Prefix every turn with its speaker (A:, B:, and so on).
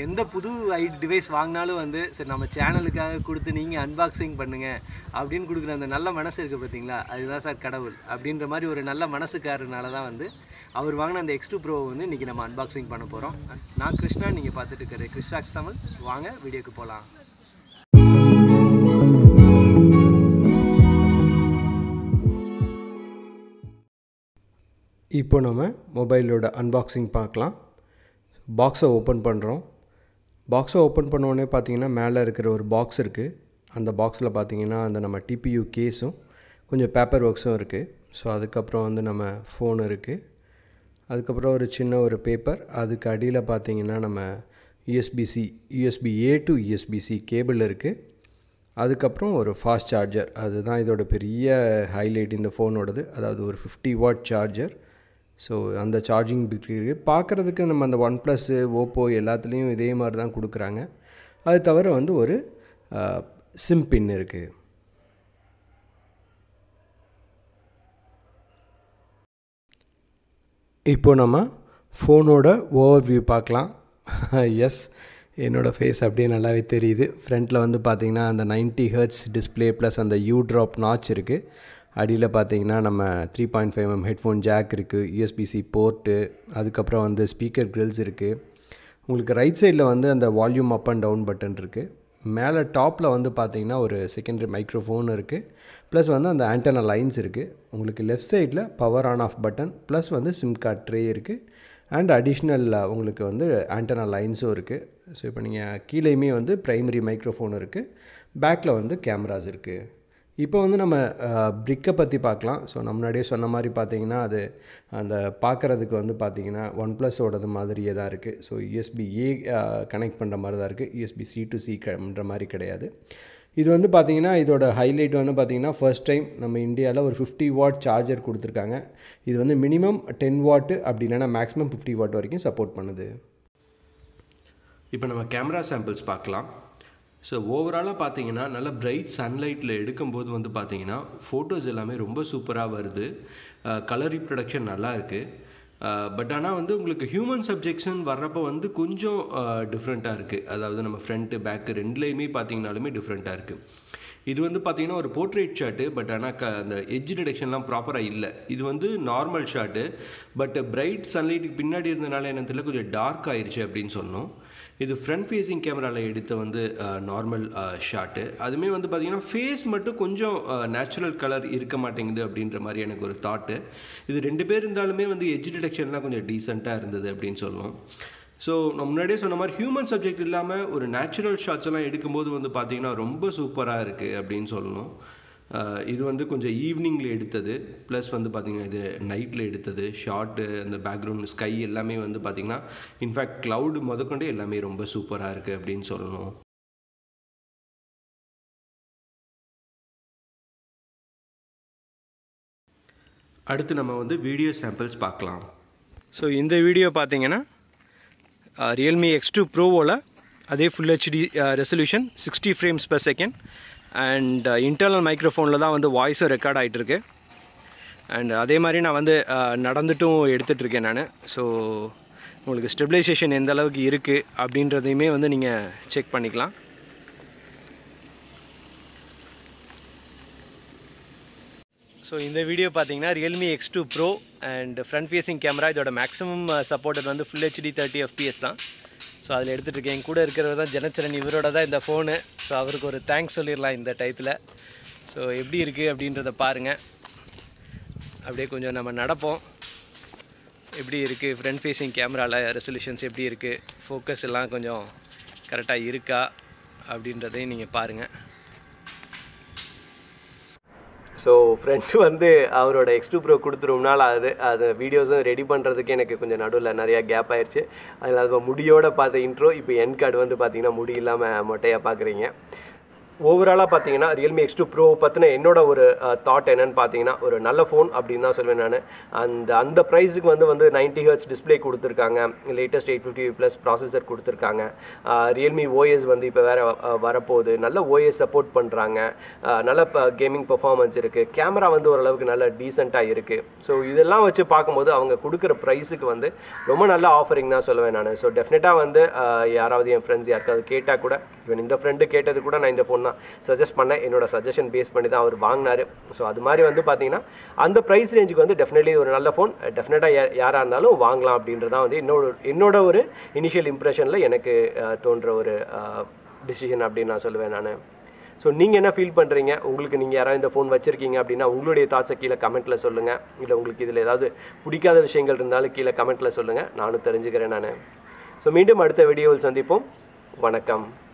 A: எந்த புது ஐ டிவைஸ் வாங்கினாலும் வந்து சரி நம்ம சேனலுக்காக கொடுத்து நீங்கள் அன்பாக்சிங் பண்ணுங்க அப்படின்னு கொடுக்குற அந்த நல்ல மனசு இருக்குது பார்த்தீங்களா அதுதான் சார் கடவுள் அப்படின்ற மாதிரி ஒரு நல்ல மனசுக்காரனால தான் வந்து அவர் வாங்கின அந்த எக்ஸ் டூ ப்ரோ வந்து இன்றைக்கி நம்ம அன்பாக்சிங் பண்ண போகிறோம் நான் கிருஷ்ணா நீங்கள் பார்த்துட்டு இருக்கிறது கிருஷ்ணாக்ஸ் தமிழ் வாங்க வீடியோக்கு போகலாம்
B: இப்போ நம்ம மொபைலோட அன்பாக்சிங் பார்க்கலாம் பாக்ஸை ஓப்பன் பண்ணுறோம் பாக்ஸை ஓப்பன் பண்ணோடனே பார்த்தீங்கன்னா மேலே இருக்கிற ஒரு பாக்ஸ் இருக்குது அந்த பாக்ஸில் பார்த்தீங்கன்னா அந்த நம்ம டிபியூ கேஸும் கொஞ்சம் பேப்பர் ஒர்க்ஸும் இருக்குது ஸோ அதுக்கப்புறம் வந்து நம்ம ஃபோன் இருக்குது அதுக்கப்புறம் ஒரு சின்ன ஒரு பேப்பர் அதுக்கு அடியில் பார்த்தீங்கன்னா நம்ம USB C USB A to USB C cable இருக்குது அதுக்கப்புறம் ஒரு ஃபாஸ்ட் சார்ஜர் அதுதான் இதோட பெரிய ஹைலைட் இந்த ஃபோனோடது அதாவது ஒரு ஃபிஃப்டி வாட் சார்ஜர் ஸோ அந்த சார்ஜிங் இருக்குது பார்க்குறதுக்கு நம்ம அந்த ஒன் ப்ளஸ்ஸு ஓப்போ எல்லாத்துலேயும் இதே மாதிரி தான் கொடுக்குறாங்க அது தவிர வந்து ஒரு சிம் பின் இருக்குது இப்போ நம்ம ஃபோனோட ஓவர் வியூ பார்க்கலாம் எஸ் என்னோடய ஃபேஸ் அப்படியே நல்லாவே தெரியுது ஃப்ரண்ட்டில் வந்து பார்த்தீங்கன்னா அந்த 90 ஹெர்ட்ஸ் டிஸ்பிளே ப்ளஸ் அந்த யூ ட்ராப் நாச் இருக்குது அடியில் பார்த்தீங்கன்னா நம்ம three point five M headphone jack இருக்குது யூஎஸ்பிசி போர்ட்டு அதுக்கப்புறம் வந்து ஸ்பீக்கர் கிரில்ஸ் இருக்குது உங்களுக்கு ரைட் சைடில் வந்து அந்த volume up and down button இருக்குது மேலே டாப்பில் வந்து பார்த்தீங்கன்னா ஒரு செகண்டரி மைக்ரோஃபோன் இருக்குது ப்ளஸ் வந்து அந்த ஆண்டனா லைன்ஸ் இருக்குது உங்களுக்கு லெஃப்ட் சைடில் power on off button plus வந்து சிம் கார்ட் ட்ரே இருக்குது அண்ட் அடிஷ்னல் உங்களுக்கு வந்து ஆண்டனா லைன்ஸும் இருக்குது ஸோ இப்போ நீங்கள் கீழேயுமே வந்து ப்ரைமரி மைக்ரோஃபோன் இருக்குது பேக்கில் வந்து கேமராஸ் இருக்குது இப்போ வந்து நம்ம பிரிக்கை பற்றி பார்க்கலாம் ஸோ நம்ம முன்னாடியே சொன்ன மாதிரி பார்த்தீங்கன்னா அது அந்த பார்க்குறதுக்கு வந்து பார்த்தீங்கன்னா ஒன் ப்ளஸோடது மாதிரியே தான் இருக்குது ஸோ யூஎஸ்பி ஏ கனெக்ட் பண்ணுற மாதிரி தான் இருக்குது யூஎஸ்பி சி டு சி கன்ற மாதிரி கிடையாது இது வந்து பார்த்தீங்கன்னா இதோட ஹைலைட் வந்து பார்த்தீங்கன்னா ஃபர்ஸ்ட் டைம் நம்ம இந்தியாவில் ஒரு ஃபிஃப்டி வாட் சார்ஜர் கொடுத்துருக்காங்க இது வந்து மினிமம் டென் வாட்டு அப்படி இல்லைன்னா மேக்ஸிமம் ஃபிஃப்டி வாட் வரைக்கும் சப்போர்ட் பண்ணுது இப்போ நம்ம கேமரா சாம்பிள்ஸ் பார்க்கலாம் ஸோ ஓவராலாக பார்த்தீங்கன்னா நல்ல பிரைட் சன்லைட்டில் எடுக்கும்போது வந்து பார்த்தீங்கன்னா ஃபோட்டோஸ் எல்லாமே ரொம்ப சூப்பராக வருது கலர் ரீப்ரொடக்ஷன் நல்லா இருக்குது பட் ஆனால் வந்து உங்களுக்கு ஹியூமன் சப்ஜெக்ஷன் வர்றப்போ வந்து கொஞ்சம் டிஃப்ரெண்ட்டாக இருக்குது அதாவது நம்ம ஃப்ரண்ட்டு பேக்கு ரெண்டுலேயுமே பார்த்தீங்கனாலுமே டிஃப்ரெண்ட்டாக இருக்குது இது வந்து பார்த்தீங்கன்னா ஒரு போர்ட்ரேட் ஷாட்டு பட் ஆனால் க அந்த எட்ஜ் டிடெக்ஷன்லாம் ப்ராப்பராக இல்லை இது வந்து நார்மல் ஷாட்டு பட் பிரைட் சன்லைட்டுக்கு பின்னாடி இருந்தனால என்ன தெரியல கொஞ்சம் டார்க் ஆயிடுச்சு அப்படின்னு சொன்னோம் இது ஃப்ரண்ட் ஃபேஸிங் கேமராவில் எடுத்த வந்து நார்மல் ஷாட்டு அதுவுமே வந்து பார்த்திங்கன்னா ஃபேஸ் மட்டும் கொஞ்சம் நேச்சுரல் கலர் இருக்க மாட்டேங்குது அப்படின்ற மாதிரி எனக்கு ஒரு தாட்டு இது ரெண்டு பேர் இருந்தாலுமே வந்து எட்ஜ் டிடெக்ஷன்லாம் கொஞ்சம் டீசெண்டாக இருந்தது அப்படின்னு சொல்லணும் ஸோ நான் முன்னாடியே சொன்ன மாதிரி ஹியூமன் சப்ஜெக்ட் இல்லாமல் ஒரு நேச்சுரல் ஷாட்ஸ் எல்லாம் எடுக்கும்போது வந்து பார்த்திங்கன்னா ரொம்ப சூப்பராக இருக்குது அப்படின்னு சொல்லணும் இது வந்து கொஞ்சம் ஈவினிங்கில் எடுத்தது ப்ளஸ் வந்து பார்த்திங்கன்னா இது நைட்டில் எடுத்தது ஷார்ட்டு அந்த பேக்ரவுண்ட் ஸ்கை எல்லாமே வந்து பார்த்திங்கன்னா இன்ஃபேக்ட் க்ளவுடு முதற்கொண்டு எல்லாமே ரொம்ப சூப்பராக இருக்குது அப்படின்னு சொல்லணும் அடுத்து நம்ம வந்து வீடியோ சாம்பிள்ஸ் பார்க்கலாம்
A: ஸோ இந்த வீடியோ பார்த்தீங்கன்னா ரியல்மி எக்ஸ் டூ ப்ரோவோவில் அதே full HD resolution sixty frames per second and internal மைக்ரோஃபோனில் தான் வந்து வாய்ஸும் ரெக்கார்ட் ஆகிட்டுருக்கு அண்ட் அதே மாதிரி நான் வந்து நடந்துட்டும் எடுத்துகிட்ருக்கேன் நான் ஸோ உங்களுக்கு ஸ்டெபிலைசேஷன் எந்த அளவுக்கு இருக்குது அப்படின்றதையுமே வந்து நீங்கள் செக் பண்ணிக்கலாம் ஸோ இந்த வீடியோ பார்த்தீங்கன்னா Realme X two Pro and front facing camera இதோட மேக்ஸிமம் சப்போர்ட்டட் வந்து ஃபுல் ஹெச்டி தேர்ட்டி எஃபிஎஸ் தான் ஸோ அதில் எடுத்துகிட்டு இருக்கேன் என் கூட இருக்கிறவர் தான் ஜனச்சரன் இவரோட தான் இந்த ஃபோனு ஸோ அவருக்கு ஒரு தேங்க்ஸ் சொல்லிடலாம் இந்த டயத்தில் ஸோ எப்படி இருக்குது அப்படின்றத பாருங்கள் அப்படியே கொஞ்சம் நம்ம நடப்போம் எப்படி இருக்குது ஃப்ரண்ட் ஃபேஸிங் கேமராவில் ரெசல்யூஷன்ஸ் எப்படி இருக்குது ஃபோக்கஸ் எல்லாம் கொஞ்சம் கரெக்டாக இருக்கா அப்படின்றதையும் நீங்கள் பாருங்கள் ஸோ ஃப்ரெண்டு வந்து அவரோட எக்ஸ் டூ ப்ரோ கொடுத்து ரொம்ப நாள் ஆகுது அது வீடியோஸும் ரெடி பண்ணுறதுக்கு எனக்கு கொஞ்சம் நடுவில் நிறையா கேப் ஆயிடுச்சு அதில் அது முடியோட பார்த்த இன்ட்ரோ இப்போ என் கார்டு வந்து பார்த்தீங்கன்னா முடி இல்லாமல் மொட்டையாக பார்க்குறீங்க ஓவராலாக பார்த்தீங்கன்னா ரியல்மி எக்ஸ் டூ ப்ரோ பற்றின என்னோட ஒரு தாட் என்னன்னு பார்த்தீங்கன்னா ஒரு நல்ல ஃபோன் அப்படின்னு தான் சொல்லுவேன் நான் அந்த அந்த ப்ரைஸுக்கு வந்து வந்து நைன்டி ஹர்ட்ஸ் டிஸ்ப்ளே கொடுத்துருக்காங்க latest eight fifty plus processor கொடுத்துருக்காங்க ரியல்மி ஓஎஸ் வந்து இப்போ வேறு வரப்போகுது நல்ல ஓஎஸ் சப்போர்ட் பண்ணுறாங்க நல்ல கேமிங் பெர்ஃபார்மன்ஸ் இருக்குது கேமரா வந்து ஓரளவுக்கு நல்ல டீசெண்டாக இருக்குது ஸோ இதெல்லாம் வச்சு பார்க்கும்போது அவங்க கொடுக்குற ப்ரைஸுக்கு வந்து ரொம்ப நல்ல ஆஃபரிங் தான் சொல்லுவேன் நான் ஸோ டெஃபினட்டாக வந்து ஆஹ் யாராவது என் ஃப்ரெண்ட்ஸ் யாருக்காவது கேட்டால் கூட இவன் இந்த ஃப்ரெண்டு கேட்டது கூட நான் இந்த ஃபோன் தான் சஜஸ்ட் பண்ணேன் என்னோட சஜஷன் பேஸ் பண்ணி தான் அவர் வாங்கினார் ஸோ அது மாதிரி வந்து பார்த்தீங்கன்னா அந்த ப்ரைஸ் ரேஞ்சுக்கு வந்து டெஃபினெட்லி ஒரு நல்ல ஃபோன் டெஃபினட்டாக யாராக இருந்தாலும் வாங்கலாம் அப்படின்றதான் வந்து என்னோட என்னோட ஒரு இனிஷியல் இம்ப்ரெஷனில் எனக்கு ஆஹ் தோன்ற ஒரு டிசிஷன் அப்படின்னு நான் சொல்லுவேன் நான் ஸோ நீங்கள் என்ன ஃபீல் பண்ணுறீங்க உங்களுக்கு நீங்கள் யாராவது இந்த ஃபோன் வச்சுருக்கீங்க அப்படின்னா உங்களுடைய தாட்ஸை கீழே கமெண்ட்டில் சொல்லுங்கள் இல்லை உங்களுக்கு இதில் ஏதாவது பிடிக்காத விஷயங்கள் இருந்தாலும் கீழே கமெண்ட்டில் சொல்லுங்கள் நானும் தெரிஞ்சுக்கிறேன் நான் ஸோ மீண்டும் அடுத்த வீடியோவில் சந்திப்போம் வணக்கம்